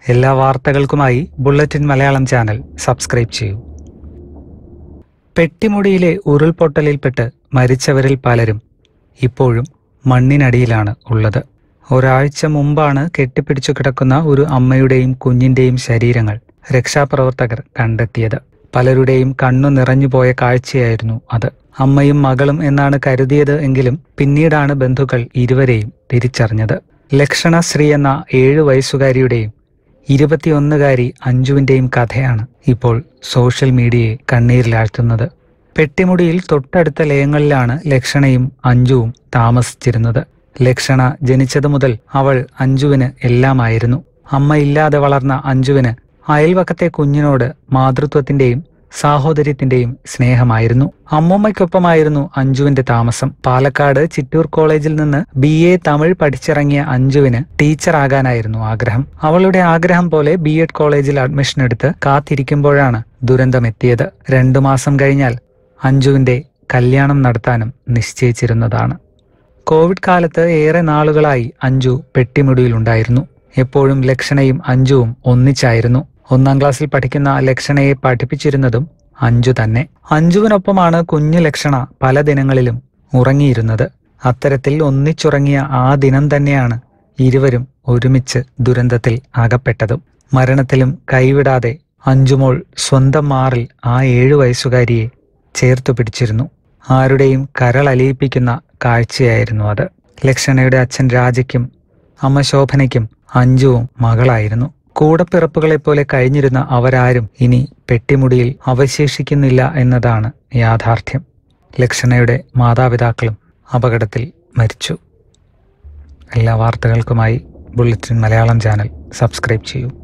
എല്ലാ വാർത്തകൾക്കുമായി bulletin Malayalam channel subscribe ചെയ്യൂ പെട്ടിമുടിയിലെ ഉരുൾപൊട്ടലിൽപ്പെട്ട് മരിച്ചവരിൽ പലരും ഇപ്പോഴും മണ്ണിനടിയിലാണ് ഉള്ളത് ഒരാഴ്ച മുമ്പാണ് കെട്ടിപ്പിടിച്ചു കിടക്കുന്ന ഒരു അമ്മയുടെയും കുഞ്ഞിന്റെയും ശരീരങ്ങൾ രക്ഷാപ്രവർത്തകർ കണ്ടെത്തിയത് പലരുടെയും കണ്ണു നിറഞ്ഞുപോയ കാഴ്ചയായിരുന്നു അത് അമ്മയും മകളും എന്നാണ് കരുതിയത് എങ്കിലും പിന്നീടാണ് ബന്ധുക്കൾ ഇരുവരെയും തിരിച്ചറിഞ്ഞത് ലക്ഷണശ്രീ എന്ന ഏഴു വയസ്സുകാരിയുടെയും ഇരുപത്തിയൊന്നുകാരി അഞ്ജുവിന്റെയും കഥയാണ് ഇപ്പോൾ സോഷ്യൽ മീഡിയയെ കണ്ണീരിലാഴ്ത്തുന്നത് പെട്ടിമുടിയിൽ തൊട്ടടുത്ത ലയങ്ങളിലാണ് ലക്ഷണയും അഞ്ജുവും താമസിച്ചിരുന്നത് ലക്ഷണ ജനിച്ചതു മുതൽ അവൾ അഞ്ജുവിന് എല്ലാമായിരുന്നു അമ്മയില്ലാതെ വളർന്ന അഞ്ജുവിന് അയൽവക്കത്തെ കുഞ്ഞിനോട് മാതൃത്വത്തിന്റെയും സാഹോദര്യത്തിന്റെയും സ്നേഹമായിരുന്നു അമ്മൂമ്മയ്ക്കൊപ്പമായിരുന്നു അഞ്ജുവിന്റെ താമസം പാലക്കാട് ചിറ്റൂർ കോളേജിൽ നിന്ന് ബി എ തമിഴ് പഠിച്ചിറങ്ങിയ അഞ്ജുവിന് ടീച്ചറാകാനായിരുന്നു ആഗ്രഹം അവളുടെ ആഗ്രഹം പോലെ ബി എഡ് കോളേജിൽ അഡ്മിഷൻ എടുത്ത് കാത്തിരിക്കുമ്പോഴാണ് ദുരന്തമെത്തിയത് രണ്ടു മാസം കഴിഞ്ഞാൽ അഞ്ജുവിന്റെ കല്യാണം നടത്താനും നിശ്ചയിച്ചിരുന്നതാണ് കോവിഡ് കാലത്ത് ഏറെ നാളുകളായി അഞ്ജു പെട്ടിമുടിയിലുണ്ടായിരുന്നു എപ്പോഴും ലക്ഷണയും അഞ്ജുവും ഒന്നിച്ചായിരുന്നു ഒന്നാം ക്ലാസ്സിൽ പഠിക്കുന്ന ലക്ഷണയെ പഠിപ്പിച്ചിരുന്നതും അഞ്ജു തന്നെ അഞ്ജുവിനൊപ്പമാണ് കുഞ്ഞു ലക്ഷണ പല ദിനങ്ങളിലും ഉറങ്ങിയിരുന്നത് അത്തരത്തിൽ ഒന്നിച്ചുറങ്ങിയ ആ ദിനം തന്നെയാണ് ഇരുവരും ഒരുമിച്ച് ദുരന്തത്തിൽ അകപ്പെട്ടതും മരണത്തിലും കൈവിടാതെ അഞ്ജുമോൾ സ്വന്തം മാറിൽ ആ ഏഴു വയസ്സുകാരിയെ ചേർത്തു പിടിച്ചിരുന്നു ആരുടെയും കരളലിയിപ്പിക്കുന്ന കാഴ്ചയായിരുന്നു അത് ലക്ഷണയുടെ അച്ഛൻ രാജയ്ക്കും അമ്മ ശോഭനയ്ക്കും അഞ്ജുവും മകളായിരുന്നു കൂടപ്പിറപ്പുകളെപ്പോലെ കഴിഞ്ഞിരുന്ന അവരാരും ഇനി പെട്ടിമുടിയിൽ അവശേഷിക്കുന്നില്ല എന്നതാണ് യാഥാർത്ഥ്യം ലക്ഷണയുടെ മാതാപിതാക്കളും അപകടത്തിൽ മരിച്ചു എല്ലാ വാർത്തകൾക്കുമായി ബുള്ളറ്റിൻ മലയാളം ചാനൽ സബ്സ്ക്രൈബ് ചെയ്യൂ